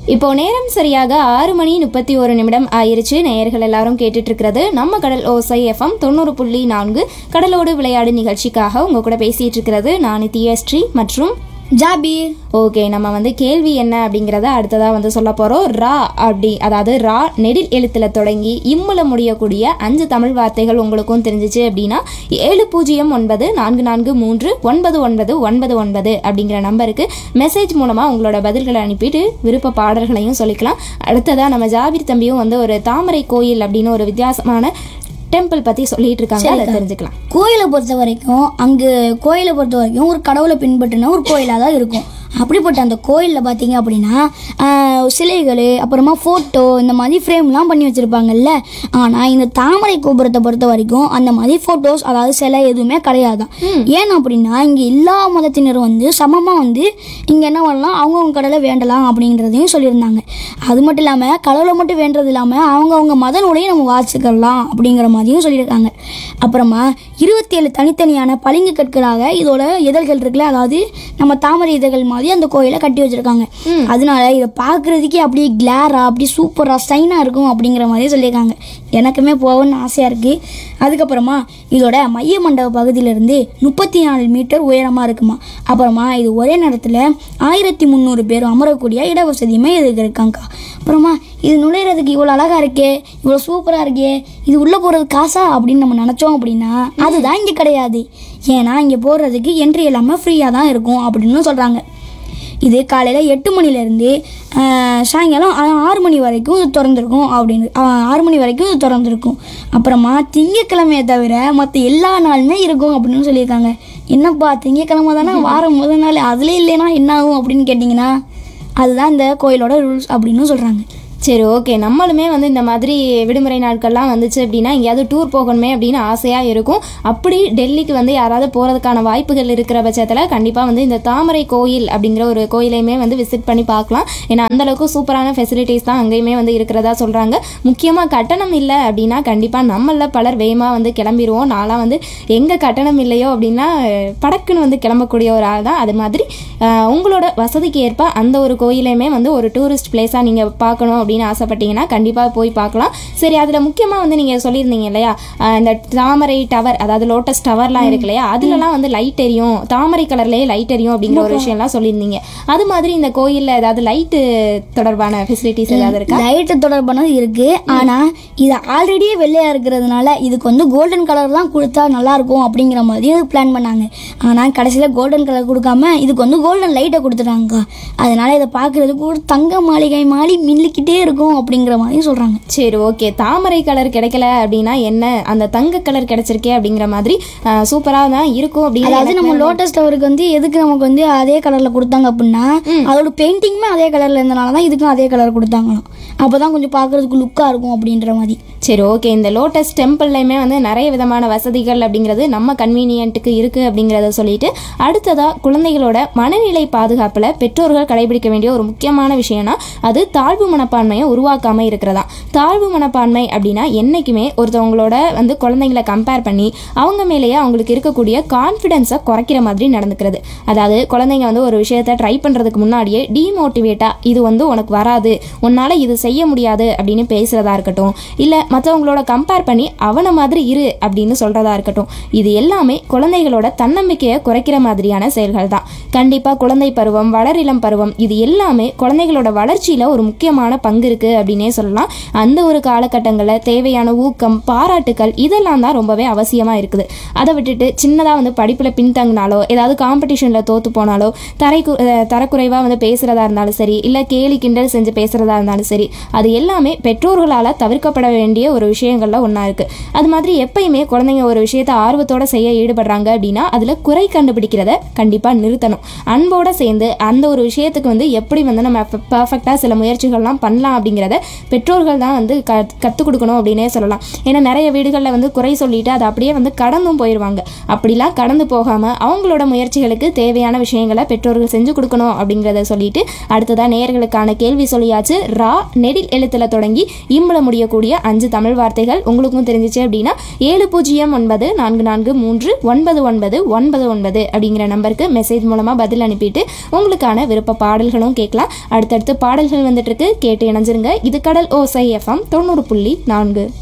இப்போ நேரம் சரியாக ஆறு மணி முப்பத்தி ஒரு நிமிடம் ஆயிருச்சு நேயர்கள் எல்லாரும் கேட்டுட்டு இருக்கிறது நம்ம கடல் ஓசை எஃப்எம் தொண்ணூறு புள்ளி நான்கு கடலோடு விளையாடு நிகழ்ச்சிக்காக உங்க கூட பேசிட்டு இருக்கிறது நான் தியஸ்ரீ மற்றும் ஜாபீர் ஓகே நம்ம வந்து கேள்வி என்ன அப்படிங்கிறத அடுத்ததாக வந்து சொல்ல போகிறோம் ரா அப்படி அதாவது ரா நெடில் எழுத்தில் தொடங்கி இம்முல முடியக்கூடிய அஞ்சு தமிழ் வார்த்தைகள் உங்களுக்கும் தெரிஞ்சிச்சு அப்படின்னா ஏழு பூஜ்ஜியம் ஒன்பது நான்கு நான்கு மூன்று ஒன்பது ஒன்பது ஒன்பது ஒன்பது அப்படிங்கிற நம்பருக்கு மெசேஜ் மூலமாக உங்களோட பதில்களை அனுப்பிட்டு விருப்ப பாடல்களையும் சொல்லிக்கலாம் அடுத்ததாக நம்ம ஜாபீர் தம்பியும் வந்து ஒரு தாமரை கோயில் அப்படின்னு ஒரு வித்தியாசமான டெம்பிள் பற்றி சொல்லிட்டு இருக்காங்க அதை தெரிஞ்சுக்கலாம் கோயிலை பொறுத்த வரைக்கும் அங்கே கோயிலை பொறுத்த வரைக்கும் ஒரு கடவுளை பின்பற்றின ஒரு கோயிலாக தான் இருக்கும் அப்படிப்பட்ட அந்த கோயிலில் பார்த்தீங்க அப்படின்னா ஆஹ், சிலைகள் அப்புறமா ஃபோட்டோ இந்த மாதிரி ஃப்ரேம்லாம் பண்ணி வச்சுருப்பாங்கல்ல ஆனால் இந்த தாமரை கோபுரத்தை பொறுத்த வரைக்கும் அந்த மாதிரி ஃபோட்டோஸ் அதாவது சிலை எதுவுமே கிடையாதான் ஏன் அப்படின்னா இங்கே எல்லா மதத்தினரும் வந்து சமமாக வந்து இங்கே என்ன பண்ணலாம் அவங்கவுங்க கடலை வேண்டலாம் அப்படின்றதையும் சொல்லியிருந்தாங்க அது மட்டும் இல்லாமல் கடவுளை மட்டும் வேண்டது இல்லாமல் அவங்கவுங்க மத நூலையும் நம்ம வாசிக்கலாம் அப்படிங்கிற மாதிரியும் சொல்லியிருக்காங்க அப்புறமா இருபத்தி ஏழு தனித்தனியான பளிங்கு கற்களாக இதோட இதழ்கள் இருக்குல்ல அதாவது நம்ம தாமரை இதழ்கள் மாதிரி அந்த கோயிலை கட்டி வச்சிருக்காங்க அதனால இதை பார்க்கறதுக்கே அப்படியே கிளாரா அப்படியே சூப்பராக சைனாக இருக்கும் அப்படிங்கிற மாதிரி சொல்லியிருக்காங்க எனக்குமே போகணும்னு ஆசையாக இருக்குது அதுக்கப்புறமா இதோட மைய மண்டப பகுதியிலிருந்து முப்பத்தி நாலு மீட்டர் உயரமாக இருக்குமா அப்புறமா இது ஒரே நேரத்தில் ஆயிரத்தி முந்நூறு பேர் அமரக்கூடிய இடவசதியுமே இதுக்கு இருக்காங்க்கா அப்புறமா இது நுழையிறதுக்கு இவ்வளோ அழகாக இருக்கே இவ்வளோ சூப்பராக இருக்கே இது உள்ளே போகிறது காசா அப்படின்னு நம்ம நினச்சோம் அப்படின்னா அதுதான் இங்கே கிடையாது ஏன்னா இங்கே போகிறதுக்கு என்ட்ரி எல்லாமே ஃப்ரீயாக தான் இருக்கும் அப்படின்னு சொல்கிறாங்க இது காலையில் எட்டு மணிலேருந்து சாயங்காலம் ஆ- ஆறு மணி வரைக்கும் இது திறந்துருக்கும் அப்படின்னு ஆ, ஆறு மணி வரைக்கும் இது திறந்துருக்கும் அப்புறமா திங்கக்கிழமையை தவிர மற்ற எல்லா நாளுமே இருக்கும் அப்படின்னு சொல்லியிருக்காங்க என்னப்பா திங்கக்கிழமை தானே வாரம் முதல் நாள் அதிலே இல்லைன்னா என்ன ஆகும் அப்படின்னு கேட்டிங்கன்னா அதுதான் இந்த கோயிலோட ரூல்ஸ் அப்படின்னு சொல்கிறாங்க சரி ஓகே நம்மளுமே வந்து இந்த மாதிரி விடுமுறை நாட்கள்லாம் வந்துச்சு அப்படின்னா எங்கேயாவது டூர் போகணுமே அப்படின்னு ஆசையாக இருக்கும் அப்படி டெல்லிக்கு வந்து யாராவது போகிறதுக்கான வாய்ப்புகள் இருக்கிற பட்சத்தில் கண்டிப்பாக வந்து இந்த தாமரை கோயில் அப்படிங்கிற ஒரு கோயிலையுமே வந்து விசிட் பண்ணி பார்க்கலாம் ஏன்னா அந்த அளவுக்கு சூப்பரான ஃபெசிலிட்டிஸ் தான் அங்கேயுமே வந்து இருக்கிறதா சொல்கிறாங்க முக்கியமாக கட்டணம் இல்லை அப்படின்னா கண்டிப்பாக நம்மள பலர் வேகமாக வந்து கிளம்பிடுவோம் நான்லாம் வந்து எங்கே கட்டணம் இல்லையோ அப்படின்னா அஹ், படக்குன்னு வந்து கிளம்பக்கூடிய ஒரு ஆள் தான் அது மாதிரி அஹ், உங்களோட வசதிக்கு ஏற்ப அந்த ஒரு கோயிலையுமே வந்து ஒரு டூரிஸ்ட் பிளேஸாக நீங்கள் பார்க்கணும் அப்படின்னு ஆசைப்பட்டீங்கன்னா கண்டிப்பாக போய் பார்க்கலாம் சரி அதில் முக்கியமாக வந்து நீங்கள் சொல்லியிருந்தீங்க இல்லையா அஹ், இந்த தாமரை டவர் அதாவது லோட்டஸ் டவர்லாம் இருக்கு இல்லையா அதுலலாம் வந்து லைட் எரியும் தாமரை கலர்லேயே லைட் எரியும் அப்படிங்கிற ஒரு விஷயம்லாம் சொல்லியிருந்தீங்க அது மாதிரி இந்த கோயிலில் ஏதாவது லைட்டு தொடர்பான ஃபெசிலிட்டிஸ் ஏதாவது இருக்கா லைட்டு தொடர்பானது இருக்கு ஆனா இது ஆல்ரெடியே வெள்ளையா இருக்கிறதுனால இதுக்கு வந்து கோல்டன் கலர் தான் கொடுத்தா நல்லா இருக்கும் அப்படிங்கிற மாதிரி பிளான் பண்ணாங்க ஆனா கடைசியில கோல்டன் கலர் கொடுக்காம இதுக்கு வந்து கோல்டன் லைட்டை கொடுத்துட்டாங்க அதனால இதை பார்க்கறதுக்கு ஒரு தங்க மாளிகை மாதிரி மின்னிக்கிட்டே இருக்கும் அப்படிங்கிற மாதிரி சொல்றாங்க சரி ஓகே தாமரை கலர் கிடைக்கல அப்படின்னா என்ன அந்த தங்க கலர் கிடைச்சிருக்கே அப்படிங்கிற மாதிரி சூப்பராக தான் இருக்கும் அதாவது அப்படிங்கிற நம்ம லோட்டஸ் டவருக்கு வந்து எதுக்கு நமக்கு வந்து அதே கலர்ல கொடுத்தாங்க அப்படின்னா அதோட பெயிண்டிங்குமே அதே கலர்ல இருந்தனால தான் இதுக்கும் அதே கலர் கொடுத்தாங்களாம் அப்பதான் கொஞ்சம் பார்க்கறதுக்கு லுக்கா இருக்கும் அப்படின்ற மாதிரி சரி ஓகே இந்த லோட்டஸ் டெம்பிள்லையுமே வந்து நிறைய விதமான வசதிகள் அப்படிங்கிறது நம்ம கன்வீனியன்ட்டுக்கு இருக்குது அப்படிங்கிறத சொல்லிட்டு அடுத்ததாக குழந்தைகளோட மனநிலை பாதுகாப்பில் பெற்றோர்கள் கடைபிடிக்க வேண்டிய ஒரு முக்கியமான விஷயம்னா அது தாழ்வு மனப்பான்மையை உருவாக்காமல் இருக்கிறதா தாழ்வு மனப்பான்மை அப்படின்னா என்றைக்குமே ஒருத்தவங்களோட வந்து குழந்தைங்களை கம்பேர் பண்ணி அவங்க மேலேயே அவங்களுக்கு இருக்கக்கூடிய கான்ஃபிடென்ஸை குறைக்கிற மாதிரி நடந்துக்கிறது அதாவது குழந்தைங்க வந்து ஒரு விஷயத்தை ட்ரை பண்ணுறதுக்கு முன்னாடியே டீமோட்டிவேட்டாக இது வந்து உனக்கு வராது உன்னால் இது செய்ய முடியாது அப்படின்னு பேசுகிறதா இருக்கட்டும் இல்லை மற்றவங்களோட கம்பேர் பண்ணி அவனை மாதிரி இரு அப்படின்னு சொல்கிறதா இருக்கட்டும் இது எல்லாமே குழந்தைகளோட தன்னம்பிக்கையை குறைக்கிற மாதிரியான செயல்கள் தான் கண்டிப்பாக குழந்தை பருவம் வளரிளம் பருவம் இது எல்லாமே குழந்தைகளோட வளர்ச்சியில் ஒரு முக்கியமான பங்கு இருக்குது அப்படின்னே சொல்லலாம் அந்த ஒரு காலகட்டங்களில் தேவையான ஊக்கம் பாராட்டுக்கள் இதெல்லாம் தான் ரொம்பவே அவசியமாக இருக்குது அதை விட்டுட்டு சின்னதாக வந்து படிப்பில் பின்தங்கினாலோ ஏதாவது காம்படிஷனில் தோற்று போனாலோ தரை தரக்குறைவாக வந்து பேசுகிறதா இருந்தாலும் சரி இல்லை கேலி கிண்டல் செஞ்சு பேசுகிறதா இருந்தாலும் சரி அது எல்லாமே பெற்றோர்களால் தவிர்க்கப்பட வேண்டிய ஒரு விஷயங்கள்ல ஒன்றா இருக்குது அது மாதிரி எப்பயுமே குழந்தைங்க ஒரு விஷயத்தை ஆர்வத்தோட செய்ய ஈடுபடுறாங்க அப்படின்னா அதில் குறை கண்டுபிடிக்கிறத கண்டிப்பாக நிறுத்தணும் அன்போட சேர்ந்து அந்த ஒரு விஷயத்துக்கு வந்து எப்படி வந்து நம்ம பர்ஃபெக்டாக சில முயற்சிகள்லாம் பண்ணலாம் அப்படிங்கிறத பெற்றோர்கள் தான் வந்து க கற்றுக் கொடுக்கணும் அப்படின்னே சொல்லலாம் ஏன்னா நிறைய வீடுகளில் வந்து குறை சொல்லிட்டு அதை அப்படியே வந்து கடந்தும் போயிடுவாங்க அப்படிலாம் கடந்து போகாமல் அவங்களோட முயற்சிகளுக்கு தேவையான விஷயங்களை பெற்றோர்கள் செஞ்சு கொடுக்கணும் அப்படிங்கிறத சொல்லிட்டு அடுத்ததாக நேயர்களுக்கான கேள்வி சொல்லியாச்சு ரா நெடில் எழுத்துல தொடங்கி இம்பள முடியக்கூடிய அஞ்சு தமிழ் வார்த்தைகள் உங்களுக்கும் தெரிஞ்சிச்சு அப்படின்னா ஏழு பூஜ்ஜியம் ஒன்பது நான்கு நான்கு மூன்று ஒன்பது ஒன்பது ஒன்பது ஒன்பது அப்படிங்கிற நம்பருக்கு மெசேஜ் மூலமாக பதில் அனுப்பிட்டு உங்களுக்கான விருப்ப பாடல்களும் கேட்கலாம் அடுத்தடுத்து பாடல்கள் வந்துட்டு இருக்கு கேட்டு இணைஞ்சிருங்க இது கடல் ஓசை எஃப்எம் தொண்ணூறு புள்ளி நான்கு